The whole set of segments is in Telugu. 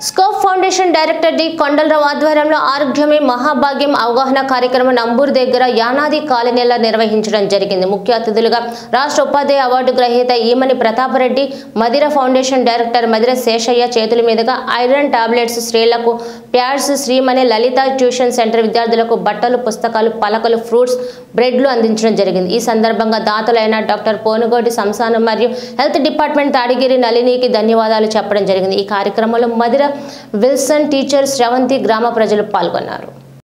scope foundation director D Kondalarao ఆధ్వర్యంలో ఆరోగ్యమే మహాభాగ్యం అవగాహన కార్యక్రమం నంబూరు దగ్గర యానాది కాలనీలో నిర్వహించడం జరిగింది ముఖ్య అతిథులుగా రాష్ట్ర ఉపాధ్యాయ అవార్డు గ్రహీత ఈమని ప్రతాపరెడ్డి మదిర ఫౌండేషన్ డైరెక్టర్ మదిర శేషయ్య చేతుల మీదుగా ఐరన్ టాబ్లెట్స్ స్త్రీలకు pads Srimani Lalitha tuition centre విద్యార్థులకు బట్టలు పుస్తకాలు పలకలు ఫ్రూట్స్ బ్రెడ్లు అందించడం జరిగింది ఈ సందర్భంగా దాతలైన డాక్టర్ పోనుగోటి సంసానం మరియు హెల్త్ డిపార్ట్మెంట్ తాడిగిరి నళినికి ధన్యవాదాలు చెప్పడం జరిగింది ఈ కార్యక్రమంలో మదిర విల్సన్ టీచర్ శ్రవంతి గ్రామ ప్రజలు పాల్గొన్నారు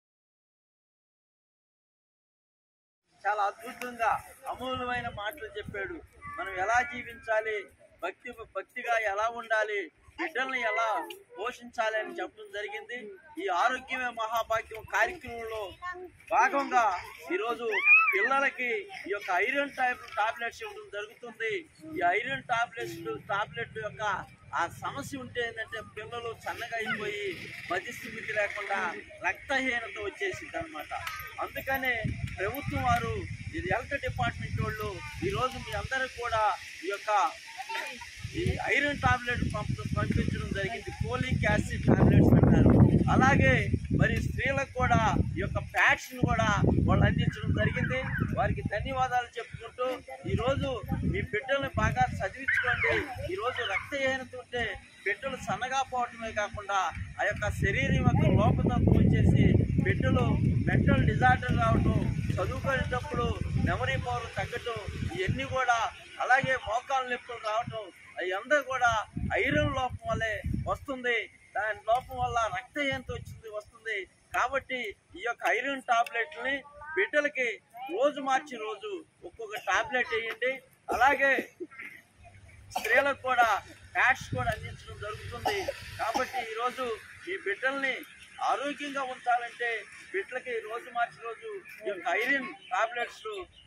చాలా అద్భుతంగా అమూల్యమైన మాటలు చెప్పాడు మనం ఎలా జీవించాలి భక్తి భక్తిగా ఎలా ఉండాలి బిడ్డల్ని ఎలా పోషించాలి అని చెప్పడం జరిగింది ఈ ఆరోగ్యమే మహాభాగ్యం కార్యక్రమంలో భాగంగా ఈరోజు పిల్లలకి ఈ యొక్క ఐరన్ టైప్ టాబ్లెట్స్ ఇవ్వడం జరుగుతుంది ఈ ఐరన్ టాబ్లెట్స్ టాబ్లెట్ యొక్క ఆ సమస్య ఉంటే ఏంటంటే పిల్లలు సన్నగా అయిపోయి మధ్యస్థితి లేకుండా రక్తహీనత వచ్చేసింది అనమాట అందుకనే ప్రభుత్వం వారు ఇది హెల్త్ డిపార్ట్మెంట్ వాళ్ళు ఈరోజు మీ అందరికి కూడా ఈ యొక్క ఈ ఐరన్ టాబ్లెట్ పంప పంపించడం జరిగింది ఫోలిక్ యాసిడ్ టాబ్లెట్స్ అంటారు అలాగే మరి స్త్రీలకు కూడా ఈ యొక్క ప్యాడ్స్ని కూడా వాళ్ళు అందించడం జరిగింది వారికి ధన్యవాదాలు చెప్పుకుంటూ ఈరోజు మీ బిడ్డల్ని బాగా చదివించుకోండి ఈరోజు రక్తహీనత ఉంటే బిడ్డలు సన్నగా పోవటమే కాకుండా ఆ యొక్క శరీరం యొక్క లోపతత్వం వచ్చేసి బిడ్డలు మెంటల్ డిజార్డర్ రావటం చదువుకునేటప్పుడు మెమరీ పవర్ తగ్గటం ఇవన్నీ కూడా అలాగే మోకాలు నొప్పులు రావటం అవి అందరూ కూడా ఐరన్ లోపం వల్లే వస్తుంది దాని లోపం వల్ల రక్తహీనత వచ్చింది వస్తుంది కాబట్టి ఈ యొక్క ఐరన్ టాబ్లెట్ని బిడ్డలకి రోజు మార్చి రోజు ఒక్కొక్క టాబ్లెట్ వేయండి అలాగే స్త్రీలకు కూడా ప్యాడ్స్ కూడా అందించడం జరుగుతుంది కాబట్టి ఈరోజు ఈ బిడ్డల్ని ఆరోగ్యంగా ఉంచాలంటే బిడ్డలకి రోజు మార్చి రోజు ఈ యొక్క ఐరన్ టాబ్లెట్స్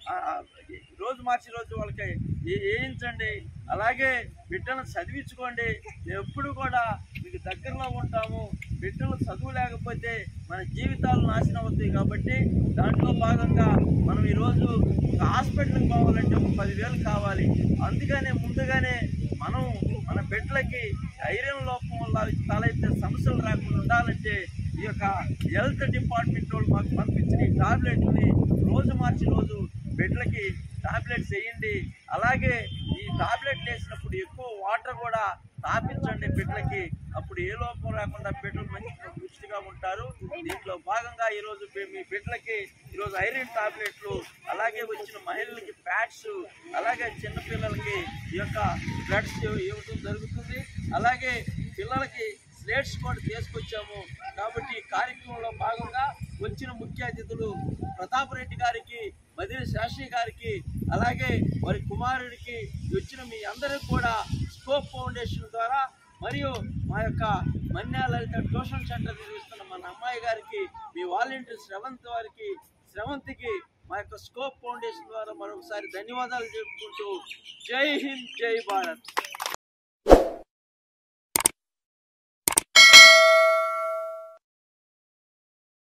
రోజు మార్చి రోజు వాళ్ళకి ఏ- వేయించండి అలాగే బిడ్డలను చదివించుకోండి ఎప్పుడు కూడా మీకు దగ్గరలో ఉంటాము బిడ్డలు చదువు లేకపోతే మన జీవితాలు నాశనం అవుతాయి కాబట్టి దాంట్లో భాగంగా మనం ఈరోజు ఒక హాస్పిటల్కి పోవాలంటే ఒక పదివేలు కావాలి అందుకనే ముందుగానే మనం మన బిడ్డలకి ఐరన్ లోపం వల్ల తలెత్తే సమస్యలు రాకుండా ఉండాలంటే ఈ యొక్క హెల్త్ డిపార్ట్మెంట్ వాళ్ళు మాకు పంపించిన ఈ టాబ్లెట్ని రోజు మార్చి రోజు బిడ్డలకి టాబ్లెట్స్ వేయండి అలాగే ఈ టాబ్లెట్లు వేసినప్పుడు ఎక్కువ వాటర్ కూడా తాపించండి బిడ్డలకి అప్పుడు ఏ లోపం రాకుండా బిడ్డలు మంచి పుష్టిగా ఉంటారు దీంట్లో భాగంగా ఈరోజు బి- మీ బిడ్డలకి ఈరోజు ఐరన్ టాబ్లెట్లు అలాగే వచ్చిన మహిళలకి ప్యాడ్స్ అలాగే చిన్నపిల్లలకి ఈ యొక్క బ్లడ్స్ ఇవ్వడం జరుగుతుంది అలాగే పిల్లలకి స్లేట్స్ కూడా తీసుకొచ్చాము కాబట్టి ఈ కార్యక్రమంలో భాగంగా వచ్చిన ముఖ్య అతిథులు ప్రతాప్ రెడ్డి గారికి మదిరి శాస్త్రి గారికి అలాగే వారి కుమారుడికి వచ్చిన మీ అందరికి కూడా స్కోప్ ఫౌండేషన్ ద్వారా మరియు మా యొక్క మన్యా లలిత ట్యూషన్ సెంటర్ నిర్వహిస్తున్న మన అమ్మాయి గారికి మీ వాలంటీర్ శ్రవంత్ వారికి శ్రవంతికి మా యొక్క స్కోప్ ఫౌండేషన్ ద్వారా మరొకసారి ధన్యవాదాలు చెప్పుకుంటూ జై హింద్ జై భారత్